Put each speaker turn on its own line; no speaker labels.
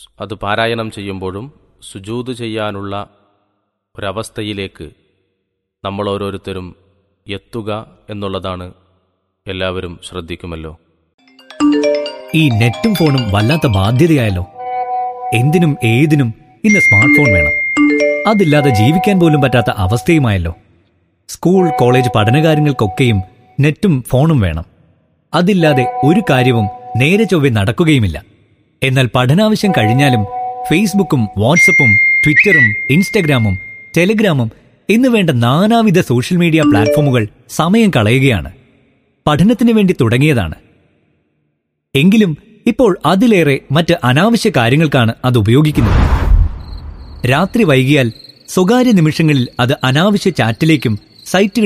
അത് പാരായണം ചെയ്യുമ്പോഴും സുജൂത് ചെയ്യാനുള്ള ഒരവസ്ഥയിലേക്ക് നമ്മൾ ഓരോരുത്തരും എത്തുക എന്നുള്ളതാണ് എല്ലാവരും ശ്രദ്ധിക്കുമല്ലോ
ഈ നെറ്റും ഫോണും വല്ലാത്ത ബാധ്യതയായല്ലോ എന്തിനും ഏതിനും ഇന്ന് സ്മാർട്ട് ഫോൺ വേണം അതില്ലാതെ ജീവിക്കാൻ പോലും പറ്റാത്ത അവസ്ഥയുമായല്ലോ സ്കൂൾ കോളേജ് പഠനകാര്യങ്ങൾക്കൊക്കെയും നെറ്റും ഫോണും വേണം അതില്ലാതെ ഒരു കാര്യവും നേരെ ചൊവ്വെ നടക്കുകയുമില്ല എന്നാൽ പഠനാവശ്യം കഴിഞ്ഞാലും ഫേസ്ബുക്കും വാട്സപ്പും ട്വിറ്ററും ഇൻസ്റ്റഗ്രാമും ടെലിഗ്രാമും എന്ന് വേണ്ട നാനാവിധ സോഷ്യൽ മീഡിയ പ്ലാറ്റ്ഫോമുകൾ സമയം കളയുകയാണ് പഠനത്തിന് വേണ്ടി തുടങ്ങിയതാണ് എങ്കിലും ഇപ്പോൾ അതിലേറെ മറ്റ് അനാവശ്യ കാര്യങ്ങൾക്കാണ് അത് ഉപയോഗിക്കുന്നത് രാത്രി വൈകിയാൽ സ്വകാര്യ നിമിഷങ്ങളിൽ അത് അനാവശ്യ ചാറ്റിലേക്കും സൈറ്റുകൾ